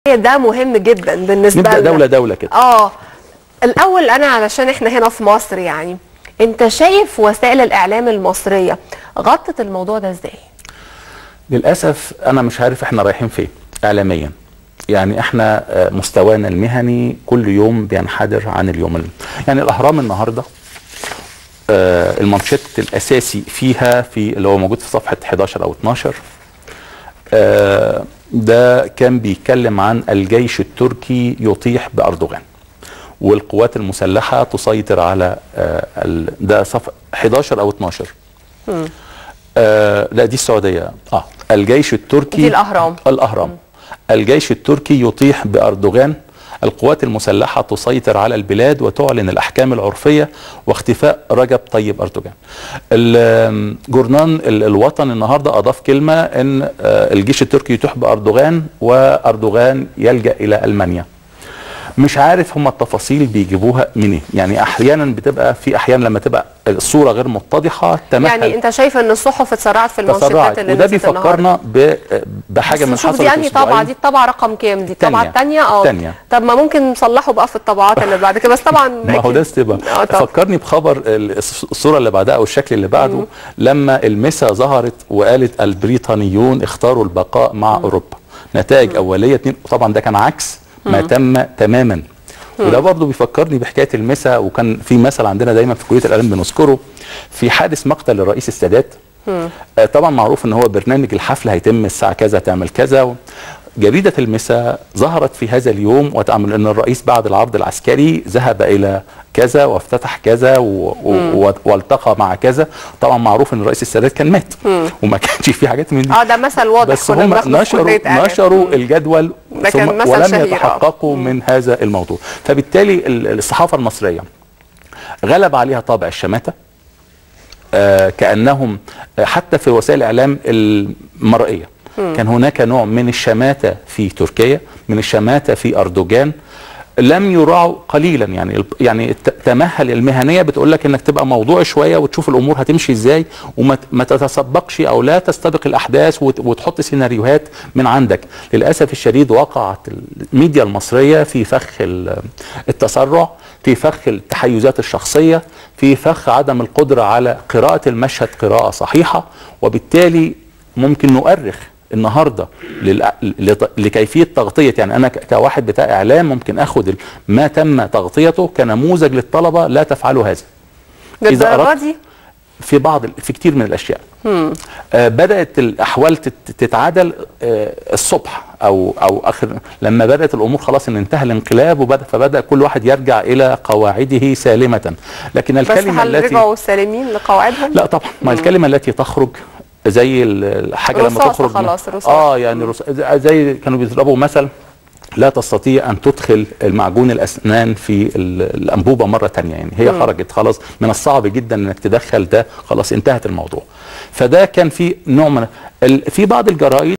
ده مهم جدا بالنسبه نبدا لنا دوله دوله كده اه الاول انا علشان احنا هنا في مصر يعني انت شايف وسائل الاعلام المصريه غطت الموضوع ده ازاي للاسف انا مش عارف احنا رايحين فين اعلاميا يعني احنا آه، مستوانا المهني كل يوم بينحدر عن اليوم ال... يعني الاهرام النهارده آه، المانشيت الاساسي فيها في اللي هو موجود في صفحه 11 او 12 آه، ده كان بيتكلم عن الجيش التركي يطيح باردوغان والقوات المسلحه تسيطر على آه، ال... ده صفحه 11 او 12 آه لا دي السعوديه اه الجيش التركي دي الأهرام. الاهرام الجيش التركي يطيح باردوغان القوات المسلحة تسيطر على البلاد وتعلن الأحكام العرفية واختفاء رجب طيب أردوغان ال- جورنان ال- الوطن النهاردة أضاف كلمة أن آه، الجيش التركي يطيح بأردوغان وأردوغان يلجأ إلى ألمانيا مش عارف هم التفاصيل بيجيبوها منين يعني احيانا بتبقى في احيان لما تبقى الصوره غير متضحه تمهل يعني انت شايف ان الصحف اتسرعت في المانشيتات تسرعت اللي وده نزلت النهاردة. بيفكرنا ب- بحاجه من بس شوف حصلت دي يعني أسبوعين. طبعه دي الطبعه رقم كام دي الطبعه تانية. الثانيه اه تانية. طب ما ممكن نصلحه بقى في الطبعات اللي بعد كده بس طبعا ما هو أكيد. ده استبا اه طبعا فكرني بخبر ال- الصوره اللي بعدها او الشكل اللي بعده لما المسا ظهرت وقالت البريطانيون اختاروا البقاء مع اوروبا نتائج اوليه اتنين طبعا ده كان عكس ما تم تماما وده برضه بيفكرني بحكايه المسا وكان في مثل عندنا دايما في كليه الاعلام بنذكره في حادث مقتل الرئيس السادات آه، طبعا معروف ان هو برنامج الحفل هيتم الساعه كذا تعمل كذا و... جريدة المسا ظهرت في هذا اليوم وتعمل أن الرئيس بعد العرض العسكري ذهب إلى كذا وافتتح كذا و... و... والتقى مع كذا طبعا معروف أن الرئيس السادات كان مات وما كانش في حاجات من دي اه ده مثل واضح بس كنا هم بناخده في نشروا كلية إعلام. نشروا الجدول ده كان ثم- مثل ولم شهير، آه. يتحققوا من هذا الموضوع فبالتالي ال- الصحافة المصرية غلب عليها طابع الشماتة آه كأنهم آه، حتى في وسائل الإعلام المرئية كان هناك نوع من الشماتة في تركيا من الشماتة في أردوغان لم يراعوا قليلا يعني الب- يعني الت- تمهل المهنيه بتقول لك انك تبقى موضوعي شويه وتشوف الامور هتمشي ازاي وما ت- ما تتسبقش او لا تستبق الاحداث وت- وتحط سيناريوهات من عندك للاسف الشديد وقعت الميديا المصريه في فخ ال- التسرع في فخ التحيزات الشخصيه في فخ عدم القدره على قراءه المشهد قراءه صحيحه وبالتالي ممكن نؤرخ النهارده لل- لت- لكيفيه تغطيه يعني انا ك- كواحد بتاع اعلام ممكن اخد ال- ما تم تغطيته كنموذج للطلبه لا تفعلوا هذا إذا للدرجه أردت- دي في بعض ال- في كتير من الاشياء آه بدات الاحوال تت- تتعادل آه الصبح او او اخر لما بدات الامور خلاص ان انتهى الانقلاب وبدا فبدا كل واحد يرجع الى قواعده سالمه لكن بس الكلمه هل التي رجعوا سالمين لقواعدهم؟ لا طبعا ما الكلمه التي تخرج زي ال- الحاجه لما رصاصة تخرج من- خلاص، رصاصة. اه يعني رص... زي كانوا بيضربوا مثل لا تستطيع ان تدخل المعجون الاسنان في ال- الانبوبه مره تانية يعني هي خرجت خلاص من الصعب جدا انك تدخل ده خلاص انتهت الموضوع فده كان في نوع من ال... في بعض الجرايد